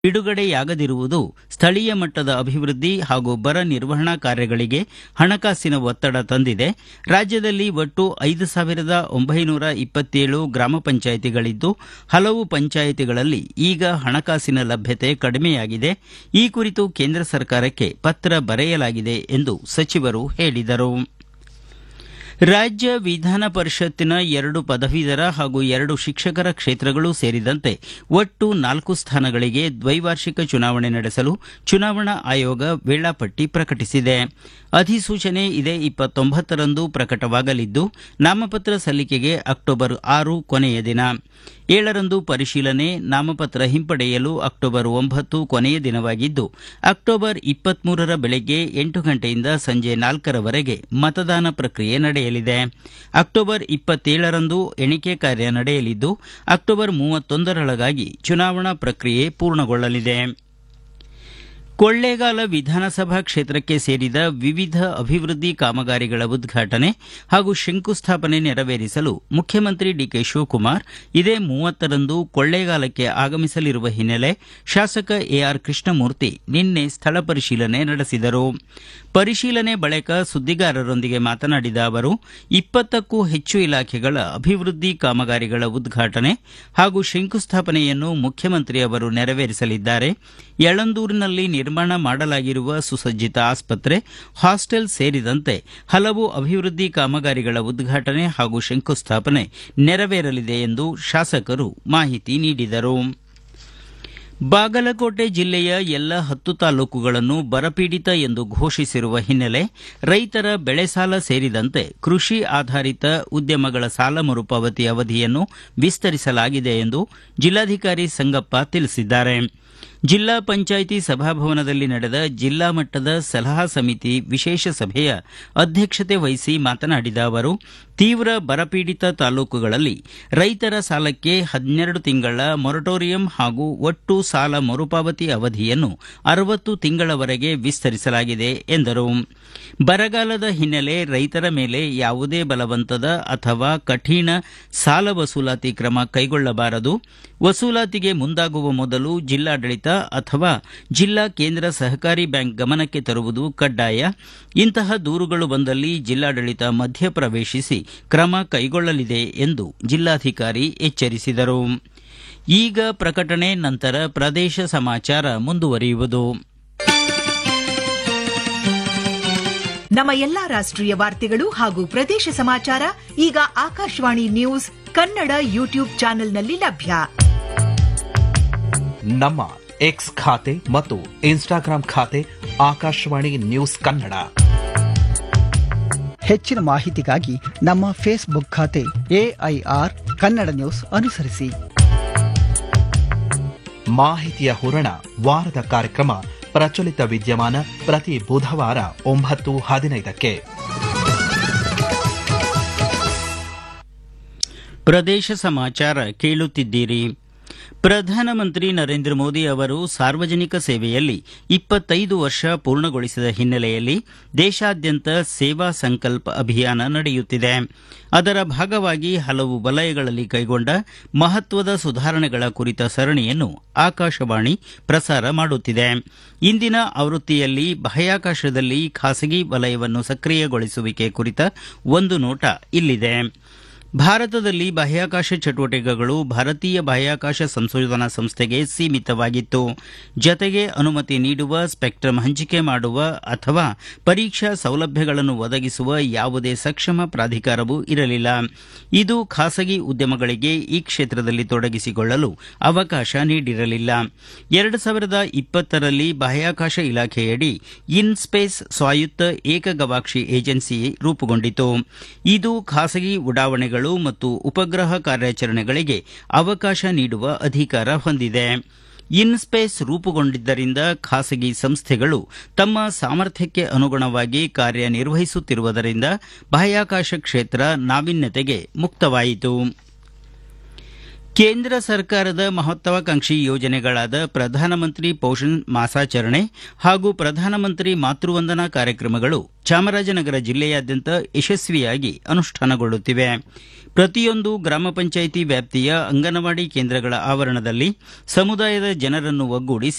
ಬಿಡುಗಡೆಯಾಗದಿರುವುದು ಸ್ಥಳೀಯ ಮಟ್ಟದ ಅಭಿವೃದ್ಧಿ ಹಾಗೂ ಬರ ನಿರ್ವಹಣಾ ಕಾರ್ಯಗಳಿಗೆ ಹಣಕಾಸಿನ ಒತ್ತಡ ತಂದಿದೆ ರಾಜ್ಯದಲ್ಲಿ ಒಟ್ಟು ಐದು ಸಾವಿರದ ಒಂಬೈನೂರ ಇಪ್ಪತ್ತೇಳು ಗ್ರಾಮ ಪಂಚಾಯಿತಿಗಳಿದ್ದು ಹಲವು ಪಂಚಾಯಿತಿಗಳಲ್ಲಿ ಈಗ ಹಣಕಾಸಿನ ಲಭ್ಯತೆ ಕಡಿಮೆಯಾಗಿದೆ ಈ ಕುರಿತು ಕೇಂದ್ರ ಸರ್ಕಾರಕ್ಕೆ ಪತ್ರ ಬರೆಯಲಾಗಿದೆ ಎಂದು ಸಚಿವರು ಹೇಳಿದರು ರಾಜ್ಯ ವಿಧಾನ ಪರಿಷತ್ತಿನ ಎರಡು ಪದವೀಧರ ಹಾಗೂ ಎರಡು ಶಿಕ್ಷಕರ ಕ್ಷೇತ್ರಗಳು ಸೇರಿದಂತೆ ಒಟ್ಟು ನಾಲ್ಕು ಸ್ಥಾನಗಳಿಗೆ ದ್ವೈವಾರ್ಷಿಕ ಚುನಾವಣೆ ನಡೆಸಲು ಚುನಾವಣಾ ಆಯೋಗ ವೇಳಾಪಟ್ಟಿ ಪ್ರಕಟಿಸಿದೆ ಅಧಿಸೂಚನೆ ಇದೇ ಇಪ್ಪತ್ತೊಂಬತ್ತರಂದು ಪ್ರಕಟವಾಗಲಿದ್ದು ನಾಮಪತ್ರ ಸಲ್ಲಿಕೆಗೆ ಅಕ್ಟೋಬರ್ ಆರು ಕೊನೆಯ ದಿನ ಏಳರಂದು ಪರಿಶೀಲನೆ ನಾಮಪತ್ರ ಹಿಂಪಡೆಯಲು ಅಕ್ಟೋಬರ್ ಒಂಬತ್ತು ಕೊನೆಯ ದಿನವಾಗಿದ್ದು ಅಕ್ಟೋಬರ್ ಇಪ್ಪತ್ಮೂರರ ಬೆಳಗ್ಗೆ ಎಂಟು ಗಂಟೆಯಿಂದ ಸಂಜೆ ನಾಲ್ಕರವರೆಗೆ ಮತದಾನ ಪ್ರಕ್ರಿಯೆ ನಡೆಯಲಿದೆ ಅಕ್ಟೋಬರ್ ಇಪ್ಪತ್ತೇಳರಂದು ಎಣಿಕೆ ಕಾರ್ಯ ನಡೆಯಲಿದ್ದು ಅಕ್ಟೋಬರ್ ಮೂವತ್ತೊಂದರೊಳಗಾಗಿ ಚುನಾವಣಾ ಪ್ರಕ್ರಿಯೆ ಪೂರ್ಣಗೊಳ್ಳಲಿದೆ ಕೊಳ್ಳೇಗಾಲ ವಿಧಾನಸಭಾ ಕ್ಷೇತ್ರಕ್ಕೆ ಸೇರಿದ ವಿವಿಧ ಅಭಿವೃದ್ಧಿ ಕಾಮಗಾರಿಗಳ ಉದ್ಘಾಟನೆ ಹಾಗೂ ಶಂಕುಸ್ಥಾಪನೆ ನೆರವೇರಿಸಲು ಮುಖ್ಯಮಂತ್ರಿ ಡಿಕೆ ಶಿವಕುಮಾರ್ ಇದೇ ಮೂವತ್ತರಂದು ಕೊಳ್ಳೇಗಾಲಕ್ಕೆ ಆಗಮಿಸಲಿರುವ ಹಿನ್ನೆಲೆ ಶಾಸಕ ಎಆರ್ ಕೃಷ್ಣಮೂರ್ತಿ ನಿನ್ನೆ ಸ್ಥಳ ಪರಿಶೀಲನೆ ನಡೆಸಿದರು ಪರಿಶೀಲನೆ ಬಳಿಕ ಸುದ್ದಿಗಾರರೊಂದಿಗೆ ಮಾತನಾಡಿದ ಅವರು ಇಪ್ಪತ್ತಕ್ಕೂ ಹೆಚ್ಚು ಇಲಾಖೆಗಳ ಅಭಿವೃದ್ಧಿ ಕಾಮಗಾರಿಗಳ ಉದ್ಘಾಟನೆ ಹಾಗೂ ಶಂಕುಸ್ಥಾಪನೆಯನ್ನು ಮುಖ್ಯಮಂತ್ರಿ ಅವರು ನೆರವೇರಿಸಲಿದ್ದಾರೆ ಯಳಂದೂರಿನಲ್ಲಿ ನಿರ್ಮಾಣ ಮಾಡಲಾಗಿರುವ ಸುಸಜ್ಜಿತ ಆಸ್ಪತ್ರೆ ಹಾಸ್ಟೆಲ್ ಸೇರಿದಂತೆ ಹಲವು ಅಭಿವೃದ್ಧಿ ಕಾಮಗಾರಿಗಳ ಉದ್ಘಾಟನೆ ಹಾಗೂ ಶಂಕುಸ್ಥಾಪನೆ ನೆರವೇರಲಿದೆ ಎಂದು ಶಾಸಕರು ಮಾಹಿತಿ ನೀಡಿದರು ಬಾಗಲಕೋಟೆ ಜಿಲ್ಲೆಯ ಎಲ್ಲ ಹತ್ತು ತಾಲೂಕುಗಳನ್ನು ಬರಪೀಡಿತ ಎಂದು ಘೋಷಿಸಿರುವ ಹಿನ್ನೆಲೆ ರೈತರ ಬೆಳೆ ಸಾಲ ಸೇರಿದಂತೆ ಕೃಷಿ ಆಧಾರಿತ ಉದ್ಯಮಗಳ ಸಾಲ ಮರುಪಾವತಿ ಅವಧಿಯನ್ನು ವಿಸ್ತರಿಸಲಾಗಿದೆ ಎಂದು ಜಿಲ್ಲಾಧಿಕಾರಿ ಸಂಗಪ್ಪ ತಿಳಿಸಿದ್ದಾರೆ ಜಿಲ್ಲಾ ಪಂಚಾಯಿತಿ ಸಭಾಭವನದಲ್ಲಿ ನಡೆದ ಜಿಲ್ಲಾ ಮಟ್ಟದ ಸಲಹಾ ಸಮಿತಿ ವಿಶೇಷ ಸಭೆಯ ಅಧ್ಯಕ್ಷತೆ ವಹಿಸಿ ಮಾತನಾಡಿದ ಅವರು ತೀವ್ರ ಬರಪೀಡಿತ ತಾಲೂಕುಗಳಲ್ಲಿ ರೈತರ ಸಾಲಕ್ಕೆ ಹನ್ನೆರಡು ತಿಂಗಳ ಮೊರಟೋರಿಯಂ ಹಾಗೂ ಒಟ್ಟು ಸಾಲ ಮರುಪಾವತಿ ಅವಧಿಯನ್ನು ಅರವತ್ತು ತಿಂಗಳವರೆಗೆ ವಿಸ್ತರಿಸಲಾಗಿದೆ ಎಂದರು ಬರಗಾಲದ ಹಿನ್ನೆಲೆ ರೈತರ ಮೇಲೆ ಯಾವುದೇ ಬಲವಂತದ ಅಥವಾ ಕಠಿಣ ಸಾಲ ವಸೂಲಾತಿ ಕ್ರಮ ಕೈಗೊಳ್ಳಬಾರದು ವಸೂಲಾತಿಗೆ ಮುಂದಾಗುವ ಮೊದಲು ಜಿಲ್ಲಾಡಳಿತ ಅಥವಾ ಜಿಲ್ಲಾ ಕೇಂದ್ರ ಸಹಕಾರಿ ಬ್ಯಾಂಕ್ ಗಮನಕ್ಕೆ ತರುವುದು ಕಡ್ಡಾಯ ಇಂತಹ ದೂರುಗಳು ಬಂದಲ್ಲಿ ಜಿಲ್ಲಾಡಳಿತ ಮಧ್ಯಪ್ರವೇಶಿಸಿ ಕ್ರಮ ಕೈಗೊಳ್ಳಲಿದೆ ಎಂದು ಜಿಲ್ಲಾಧಿಕಾರಿ ಎಚ್ಚರಿಸಿದರು ಈಗ ಪ್ರಕಟಣೆ ನಂತರ ಪ್ರದೇಶ ಸಮಾಚಾರ ಮುಂದುವರಿಯುವುದು ನಮ್ಮ ಎಲ್ಲಾ ರಾಷ್ಟ್ರೀಯ ವಾರ್ತೆಗಳು ಹಾಗೂ ಪ್ರದೇಶ ಸಮಾಚಾರ ಈಗ ಆಕಾಶವಾಣಿ ನ್ಯೂಸ್ ಕನ್ನಡ ಯೂಟ್ಯೂಬ್ ಚಾನೆಲ್ನಲ್ಲಿ ಲಭ್ಯ ನಮ್ಮ ಎಕ್ಸ್ ಖಾತೆ ಮತ್ತು ಇನ್ಸ್ಟಾಗ್ರಾಂ ಖಾತೆ ಆಕಾಶವಾಣಿ ನ್ಯೂಸ್ ಕನ್ನಡ ಹೆಚ್ಚಿನ ಮಾಹಿತಿಗಾಗಿ ನಮ್ಮ ಫೇಸ್ಬುಕ್ ಖಾತೆ ಎಐಆರ್ ಕನ್ನಡ ನ್ಯೂಸ್ ಅನುಸರಿಸಿ ಮಾಹಿತಿಯ ಹೂರಣ ವಾರದ ಕಾರ್ಯಕ್ರಮ ಪ್ರಚಲಿತ ವಿದ್ಯಮಾನ ಪ್ರತಿ ಬುಧವಾರ ಒಂಬತ್ತು ಹದಿನೈದಕ್ಕೆ ಪ್ರದೇಶ ಸಮಾಚಾರ ಕೇಳುತ್ತಿದ್ದೀರಿ ಪ್ರಧಾನಮಂತ್ರಿ ನರೇಂದ್ರ ಮೋದಿ ಅವರು ಸಾರ್ವಜನಿಕ ಸೇವೆಯಲ್ಲಿ ಇಪ್ಪತ್ತೈದು ವರ್ಷ ಪೂರ್ಣಗೊಳಿಸಿದ ಹಿನ್ನೆಲೆಯಲ್ಲಿ ದೇಶಾದ್ಯಂತ ಸೇವಾ ಸಂಕಲ್ಪ ಅಭಿಯಾನ ನಡೆಯುತ್ತಿದೆ ಅದರ ಭಾಗವಾಗಿ ಹಲವು ವಲಯಗಳಲ್ಲಿ ಕೈಗೊಂಡ ಮಹತ್ವದ ಸುಧಾರಣೆಗಳ ಕುರಿತ ಸರಣಿಯನ್ನು ಆಕಾಶವಾಣಿ ಪ್ರಸಾರ ಮಾಡುತ್ತಿದೆ ಇಂದಿನ ಆವೃತ್ತಿಯಲ್ಲಿ ಬಾಹ್ಯಾಕಾಶದಲ್ಲಿ ಖಾಸಗಿ ವಲಯವನ್ನು ಸಕ್ರಿಯಗೊಳಿಸುವಿಕೆ ಕುರಿತ ಒಂದು ನೋಟ ಇಲ್ಲಿದೆ ಭಾರತದಲ್ಲಿ ಬಾಹ್ಯಾಕಾಶ ಚಟುವಟಿಕೆಗಳು ಭಾರತೀಯ ಬಾಹ್ಯಾಕಾಶ ಸಂಶೋಧನಾ ಸಂಸ್ಥೆಗೆ ಸೀಮಿತವಾಗಿತ್ತು ಜತೆಗೆ ಅನುಮತಿ ನೀಡುವ ಸ್ಪೆಕ್ಟ್ರಮ್ ಹಂಚಿಕೆ ಮಾಡುವ ಅಥವಾ ಪರೀಕ್ಷಾ ಸೌಲಭ್ಯಗಳನ್ನು ಒದಗಿಸುವ ಯಾವುದೇ ಸಕ್ಷಮ ಪ್ರಾಧಿಕಾರವೂ ಇರಲಿಲ್ಲ ಇದು ಖಾಸಗಿ ಉದ್ಯಮಗಳಿಗೆ ಈ ಕ್ಷೇತ್ರದಲ್ಲಿ ತೊಡಗಿಸಿಕೊಳ್ಳಲು ಅವಕಾಶ ನೀಡಿರಲಿಲ್ಲ ಎರಡು ಸಾವಿರದ ಇಪ್ಪತ್ತರಲ್ಲಿ ಬಾಹ್ಯಾಕಾಶ ಇಲಾಖೆಯಡಿ ಇನ್ಸ್ಪೇಸ್ ಸ್ವಾಯತ್ತ ಏಕಗವಾಕ್ಷಿ ಏಜೆನ್ಸಿ ರೂಪುಗೊಂಡಿತು ಇದು ಖಾಸಗಿ ಉಡಾವಣೆಗಳು ಮತ್ತು ಉಪಗ್ರಹ ಕಾರ್ಯಾಚರಣೆಗಳಿಗೆ ಅವಕಾಶ ನೀಡುವ ಅಧಿಕಾರ ಹೊಂದಿದೆ ಇನ್ಸ್ಪೇಸ್ ರೂಪುಗೊಂಡಿದ್ದರಿಂದ ಖಾಸಗಿ ಸಂಸ್ಥೆಗಳು ತಮ್ಮ ಸಾಮರ್ಥ್ಯಕ್ಕೆ ಅನುಗುಣವಾಗಿ ಕಾರ್ಯನಿರ್ವಹಿಸುತ್ತಿರುವುದರಿಂದ ಬಾಹ್ಯಾಕಾಶ ಕ್ಷೇತ್ರ ನಾವೀನ್ಯತೆಗೆ ಮುಕ್ತವಾಯಿತು ಕೇಂದ್ರ ಸರ್ಕಾರದ ಮಹತ್ವಾಕಾಂಕ್ಷಿ ಯೋಜನೆಗಳಾದ ಪ್ರಧಾನಮಂತ್ರಿ ಪೋಷಣ್ ಮಾಸಾಚರಣೆ ಹಾಗೂ ಪ್ರಧಾನಮಂತ್ರಿ ಮಾತೃವಂದನಾ ಕಾರ್ಯಕ್ರಮಗಳು ಚಾಮರಾಜನಗರ ಜಿಲ್ಲೆಯಾದ್ಯಂತ ಯಶಸ್ವಿಯಾಗಿ ಅನುಷ್ಠಾನಗೊಳ್ಳುತ್ತಿವೆ ಪ್ರತಿಯೊಂದು ಗ್ರಾಮ ಪಂಚಾಯಿತಿ ವ್ಯಾಪ್ತಿಯ ಅಂಗನವಾಡಿ ಕೇಂದ್ರಗಳ ಆವರಣದಲ್ಲಿ ಸಮುದಾಯದ ಜನರನ್ನು ಒಗ್ಗೂಡಿಸಿ